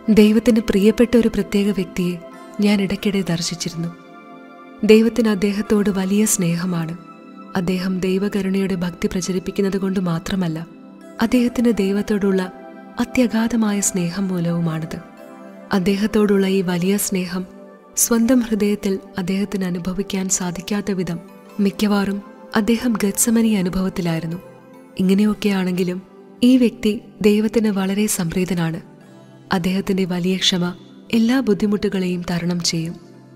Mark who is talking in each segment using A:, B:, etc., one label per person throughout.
A: ദൈവത്തിന് പ്രിയപ്പെട്ട ഒരു പ്രത്യേക വ്യക്തിയെ ഞാൻ ഇടയ്ക്കിടെ ദർശിച്ചിരുന്നു ദൈവത്തിന് അദ്ദേഹത്തോട് വലിയ സ്നേഹമാണ് അദ്ദേഹം ദൈവകരുണയുടെ ഭക്തി പ്രചരിപ്പിക്കുന്നത് കൊണ്ട് മാത്രമല്ല അദ്ദേഹത്തിന് ദൈവത്തോടുള്ള അത്യഗാധമായ സ്നേഹം മൂലവുമാണിത് അദ്ദേഹത്തോടുള്ള ഈ വലിയ സ്നേഹം സ്വന്തം ഹൃദയത്തിൽ അദ്ദേഹത്തിന് അനുഭവിക്കാൻ സാധിക്കാത്ത വിധം മിക്കവാറും അദ്ദേഹം ഗത്സമനി അനുഭവത്തിലായിരുന്നു ഇങ്ങനെയൊക്കെയാണെങ്കിലും ഈ വ്യക്തി ദൈവത്തിന് വളരെ സംപ്രീതനാണ് അദ്ദേഹത്തിന്റെ വലിയ ക്ഷമ എല്ലാ ബുദ്ധിമുട്ടുകളെയും തരണം ചെയ്യും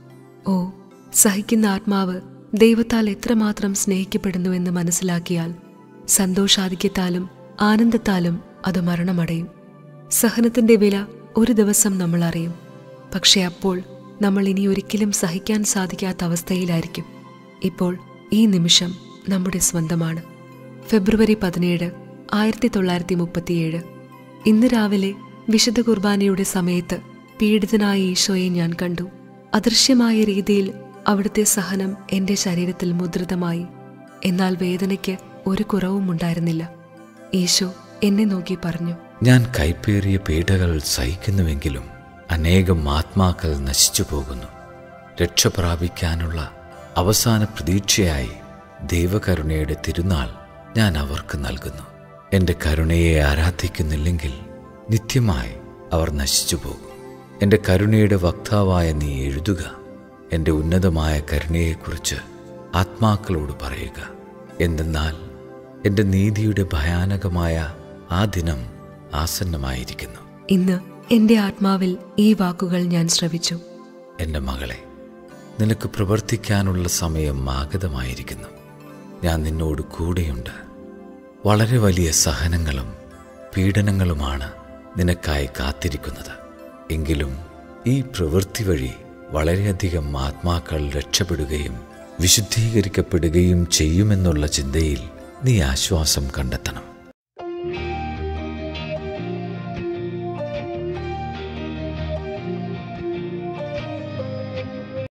A: ഓ സഹിക്കുന്ന ആത്മാവ് ദൈവത്താൽ എത്രമാത്രം സ്നേഹിക്കപ്പെടുന്നുവെന്ന് മനസ്സിലാക്കിയാൽ സന്തോഷാധിക്യത്താലും ആനന്ദത്താലും അത് മരണമടയും സഹനത്തിന്റെ വില ഒരു ദിവസം നമ്മൾ അറിയും പക്ഷെ അപ്പോൾ നമ്മൾ ഇനി ഒരിക്കലും സഹിക്കാൻ സാധിക്കാത്ത അവസ്ഥയിലായിരിക്കും ഇപ്പോൾ ഈ നിമിഷം നമ്മുടെ സ്വന്തമാണ് ഫെബ്രുവരി പതിനേഴ് ആയിരത്തി തൊള്ളായിരത്തി മുപ്പത്തിയേഴ് ഇന്ന് രാവിലെ വിശുദ്ധ കുർബാനയുടെ സമയത്ത് പീഡിതനായ ഈശോയെ ഞാൻ കണ്ടു അദൃശ്യമായ രീതിയിൽ അവിടുത്തെ സഹനം എന്റെ ശരീരത്തിൽ മുദ്രിതമായി എന്നാൽ വേദനയ്ക്ക് ഒരു കുറവും ഉണ്ടായിരുന്നില്ല ഈശോ എന്നെ നോക്കി പറഞ്ഞു
B: ഞാൻ കൈപ്പേറിയ പീഡകൾ സഹിക്കുന്നുവെങ്കിലും അനേകം ആത്മാക്കൾ നശിച്ചു പോകുന്നു രക്ഷ പ്രാപിക്കാനുള്ള അവസാന പ്രതീക്ഷയായി ദൈവകരുണയുടെ തിരുനാൾ ഞാൻ അവർക്ക് നൽകുന്നു എൻ്റെ കരുണയെ ആരാധിക്കുന്നില്ലെങ്കിൽ നിത്യമായി അവർ നശിച്ചു പോകും എൻ്റെ കരുണയുടെ വക്താവായ നീ എഴുതുക എൻ്റെ ഉന്നതമായ കരുണയെക്കുറിച്ച് ആത്മാക്കളോട് പറയുക എന്തെന്നാൽ എൻ്റെ നീതിയുടെ ഭയാനകമായ ആ ദിനം ആസന്നമായിരിക്കുന്നു
A: ഇന്ന് എന്റെ ആത്മാവിൽ ഈ വാക്കുകൾ ഞാൻ ശ്രവിച്ചു
B: എൻ്റെ മകളെ നിനക്ക് പ്രവർത്തിക്കാനുള്ള സമയം ആഗതമായിരിക്കുന്നു ഞാൻ നിന്നോട് കൂടെയുണ്ട് വളരെ വലിയ സഹനങ്ങളും പീഡനങ്ങളുമാണ് നിനക്കായി കാത്തിരിക്കുന്നത് എങ്കിലും ഈ പ്രവൃത്തി വഴി വളരെയധികം ആത്മാക്കൾ രക്ഷപ്പെടുകയും വിശുദ്ധീകരിക്കപ്പെടുകയും ചെയ്യുമെന്നുള്ള ചിന്തയിൽ നീ ആശ്വാസം കണ്ടെത്തണം